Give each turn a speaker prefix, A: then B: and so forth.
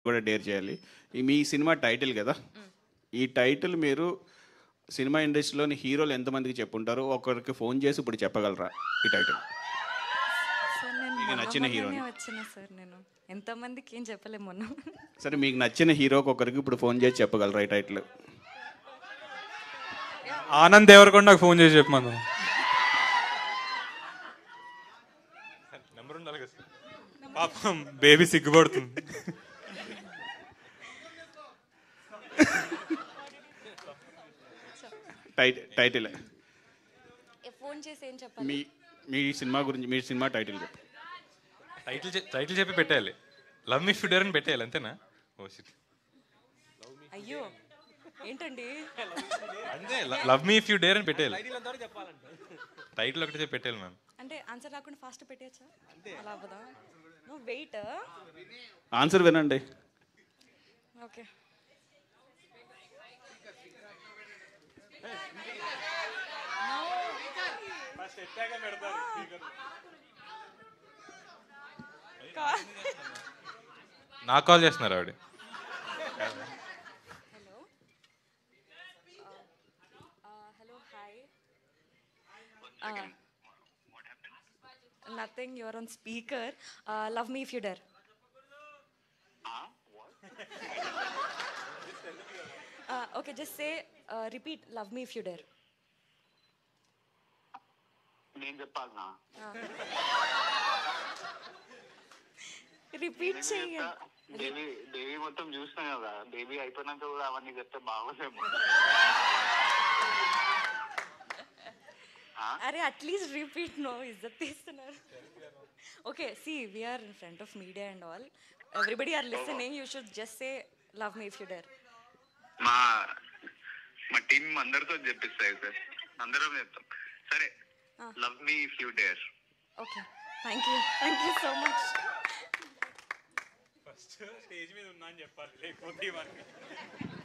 A: కూడా డేర్ చేయాలి ఈ మీ సినిమా టైటిల్ కదా ఈ టైటిల్ మీరు సినిమా ఇండస్ట్రీలోని హీరోలు ఎంతమందికి చెప్పుంటారో ఒకరికి ఫోన్ చేసి ఇప్పుడు చెప్పగలరా ఈ టైటిల్
B: సార్ నేను
A: మీకు
B: మొన్న
A: నచ్చిన హీరోని?
B: మొన్ననే వచ్చిన సార్ నేను ఎంతమందికి ఏం చెప్పలేము మొన్న
A: సరే మీకు నచ్చిన హీరోకి ఒకరికి ఇప్పుడు ఫోన్ చేసి చెప్పగలరా ఈ టైటిల్
C: ఆనంద్ దేవరకొండ నాకు ఫోన్ చేసి చెప్పమను నెంబర్ ఉండాలి కదా సార్. పాపం బేబీ సిగ్గుపడుతుంది
A: టైటిల్ టైటిల్
B: ఫోన్ చేసి ఏం చెప్పాలి
A: మీ మీ సినిమా గురించి మీ సినిమా టైటిల్ చెప్పు
C: టైటిల్ చె- టైటిల్ చెప్పి పెట్టేయాలి లవ్ మీ ఫిడర్ అని పెట్టేయాలి అంతేనా ఓ shit.
B: అయ్యో ఏంటండి
C: అంతే love me if you dare అని పెట్టేయాలి టైటిల్ ఒకటి చెప్పి పెట్టేయాలి మ్యామ్
B: అంటే ఆన్సర్ రాకుండా ఫాస్ట్ పెట్టేయచ్చా అలా అవ్వదా నువ్వు వెయిట్
A: ఆన్సర్ వినండి
B: ఓకే
C: నాకు కాల్ చేస్తున్నారు ఆవిడ
B: hello hello hi nothing your on speaker love me if you dare okay just say repeat love me if you dare
D: నేను చెప్పాలనా
B: రిపీట్ చేయండి
D: బేబీ బేబీ మొత్తం చూసినా కదా బేబీ అయిపోయినాక కూడా అవన్నీ చెప్తే బాగోదేమో
B: అరే అట్లీస్ట్ రిపీట్ నో ఇజ్జత్ తీస్తున్నారు okay see we are in front of media and all everybody are listening you should just say love me if you dare
D: మా మా టీం అందరితో చెప్పిస్తాయి సార్ అందరం చెప్తాం సరే love me if you dare
B: okay thank you thank you so much
C: stage మీద ఉన్నా అని చెప్పాలి లేకపోతే